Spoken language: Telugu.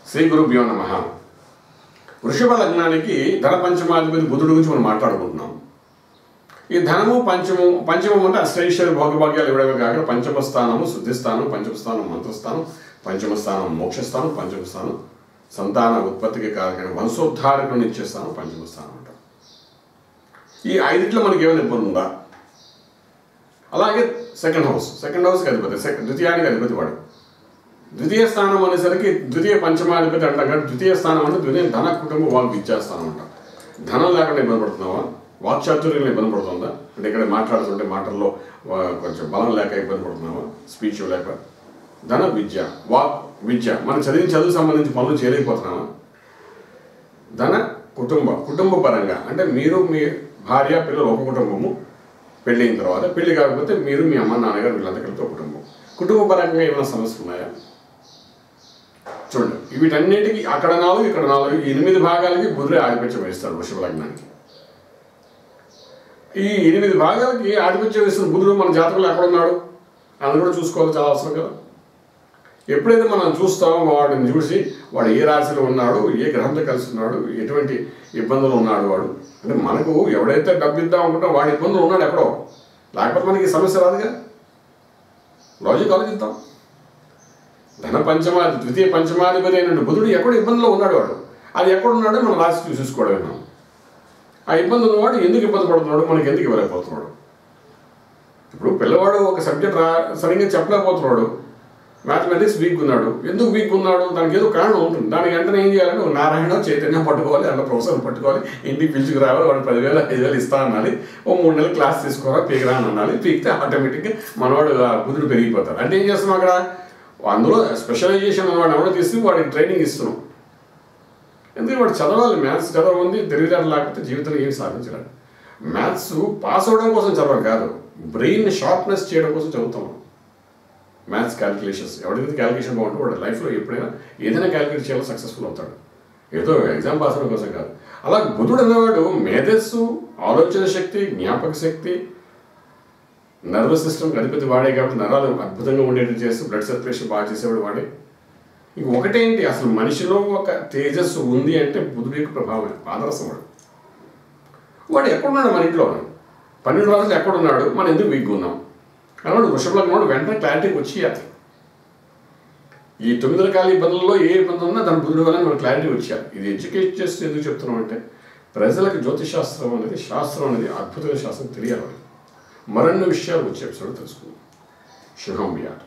శ్రీ గురుభ్యో నమ వృషభ లగ్నానికి ధన పంచమాధిపతి బుధుడు గురించి మనం మాట్లాడుకుంటున్నాం ఈ ధనము పంచము పంచమం అంటే అష్టైశ్వర్య భోగభాగ్యాలు ఇవ్వడమే కాక పంచమ స్థానము శుద్ధి స్థానం పంచమ స్థానం మంత్రస్థానం పంచమ స్థానం మోక్షస్థానం పంచమ స్థానం సంతాన ఉత్పత్తికి కారకమైన వంశోద్ధారకులను ఇచ్చే స్థానం పంచమ స్థానం అంటాం ఈ ఐదింట్లో మనకి ఏమైనా ఇబ్బంది ఉందా అలాగే సెకండ్ హౌస్ సెకండ్ హౌస్కి అధిపతి సెకండ్ ద్వితీయానికి అధిపతి వాడు ద్వితీయ స్థానం అనేసరికి ద్వితీయ పంచమాధిపతి అంటాం కానీ ద్వితీయ స్థానం అంటే ద్వితీయ ధన కుటుంబం వాళ్ళు విద్యాస్థానం అంటాం ధనం లేకుండా ఇబ్బంది పడుతున్నావా వాక్చాతుర్యంలో ఇబ్బంది పడుతుందా అంటే ఇక్కడ మాట్లాడుతుంటే మాటల్లో ఆ, కొంచెం బలం లేక ఇబ్బంది పడుతున్నావా స్పీచ్ లేక ధన విద్య వాక్ విద్య మనం చదివిన చదువు సంబంధించి పనులు చేయలేకపోతున్నామా ధన కుటుంబ కుటుంబ పరంగా అంటే మీరు మీ భార్య పిల్లలు ఒక కుటుంబము పెళ్ళైన తర్వాత పెళ్లి కాకపోతే మీరు మీ అమ్మ నాన్నగారు వీళ్ళంతా కలిపి ఒక కుటుంబం కుటుంబ పరంగా ఏమైనా సమస్యలు ఉన్నాయా చూడండి వీటన్నిటికీ అక్కడ నాలుగు ఇక్కడ నాలుగు ఈ ఎనిమిది భాగాలకి బుధుడే ఆధిపత్యం వేస్తాడు వృషభ లగ్నానికి ఈ ఎనిమిది భాగాలకి ఆధిపత్యం వేస్తున్న బుధుడు మన జాతకంలో ఎక్కడ ఉన్నాడు అది కూడా చూసుకోవాలి చాలా అవసరం కదా ఎప్పుడైతే మనం చూస్తామో వాడిని చూసి వాడు ఏ రాశిలో ఉన్నాడు ఏ గ్రహంతో కలిసి ఉన్నాడు ఎటువంటి ఇబ్బందులు ఉన్నాడు వాడు అంటే మనకు ఎవడైతే డబ్బు ఇద్దాం అనుకుంటా వాడి ఇబ్బందులు ఉన్నాడు ఎక్కడో లేకపోతే మనకి ఈ సమస్య రాదుగా లాజిక్ ఆలోచిద్దాం ధన పంచమాది ద్వితీయ పంచమాధిపతి అయిన బుధుడు ఎక్కడ ఇబ్బందిలో ఉన్నాడు వాడు అది ఎక్కడ ఉన్నాడో మనం రాసి చూసేసుకోవడమే మనం ఆ ఇబ్బంది ఉన్నవాడు ఎందుకు ఇబ్బంది పడుతున్నాడు మనకి ఎందుకు ఇవ్వలేకపోతున్నాడు ఇప్పుడు పిల్లవాడు ఒక సబ్జెక్ట్ రా సరిగ్గా చెప్పలేకపోతున్నాడు మ్యాథమెటిక్స్ వీక్ ఉన్నాడు ఎందుకు వీక్ ఉన్నాడు దానికి ఏదో కారణం ఉంటుంది దానికి వెంటనే ఏం చేయాలంటే ఒక నారాయణ చైతన్యం పట్టుకోవాలి అలా ప్రొఫెసర్ పట్టుకోవాలి ఇంటికి పిలుచుకు రావాలి వాడు పదివేలు ఐదు వేలు ఇస్తా అనాలి ఓ మూడు నెలలు క్లాస్ తీసుకోవాలి పీకిరా అని అనాలి పీకితే ఆటోమేటిక్గా మనవాడు ఆ బుద్ధుడు పెరిగిపోతాడు అంటే ఏం చేస్తున్నాం అక్కడ అందులో స్పెషలైజేషన్ వాడు ఎవడో తీసి వాడికి ట్రైనింగ్ ఇస్తున్నాం ఎందుకంటే వాడు చదవాలి మ్యాథ్స్ చదవాలి తెలివితేటలు లేకపోతే జీవితంలో ఏమి సాధించలేడు మ్యాథ్స్ పాస్ అవడం కోసం చదవడం కాదు బ్రెయిన్ షార్ప్నెస్ చేయడం కోసం చదువుతాం మ్యాథ్స్ క్యాలిక్యులేషన్స్ ఎవరికైతే క్యాలిక్యులేషన్ బాగుంటే వాడు లైఫ్లో ఎప్పుడైనా ఏదైనా క్యాలిక్యులేట్ చేయాలో సక్సెస్ఫుల్ అవుతాడు ఏదో ఎగ్జామ్ పాస్ అవడం కోసం కాదు అలా బుధుడు అనేవాడు మేధస్సు ఆలోచన శక్తి జ్ఞాపక శక్తి నర్వస్ సిస్టమ్ అధిపతి వాడే కాబట్టి నరాలు అద్భుతంగా ఉండేట్టు చేస్తూ బ్లడ్ సర్క్యులేషన్ బాగా చేసేవాడు వాడే ఇంక ఒకటేంటి అసలు మనిషిలో ఒక తేజస్సు ఉంది అంటే బుధుడి యొక్క ప్రభావం పాదరసం వాడు వాడు ఎక్కడున్నాడు మన ఇంట్లో పన్నెండు రోజులు ఎక్కడున్నాడు మనం ఎందుకు వీక్గా ఉన్నాం కాబట్టి వృషభ లగ్నం వెంటనే క్లారిటీకి వచ్చి అది ఈ తొమ్మిది రకాల ఇబ్బందుల్లో ఏ ఇబ్బంది ఉన్నా దాని బుద్ధుడి వల్ల మనకు క్లారిటీ వచ్చారు ఇది ఎడ్యుకేట్ చేస్తూ ఎందుకు చెప్తున్నాం అంటే ప్రజలకు జ్యోతిష్ శాస్త్రం అనేది శాస్త్రం అనేది అద్భుతమైన శాస్త్రం తెలియాలి మరిన్ని విషయాలు వచ్చే ఎపిసోడ్ తెలుసుకుందాం శుభం వ్యాధి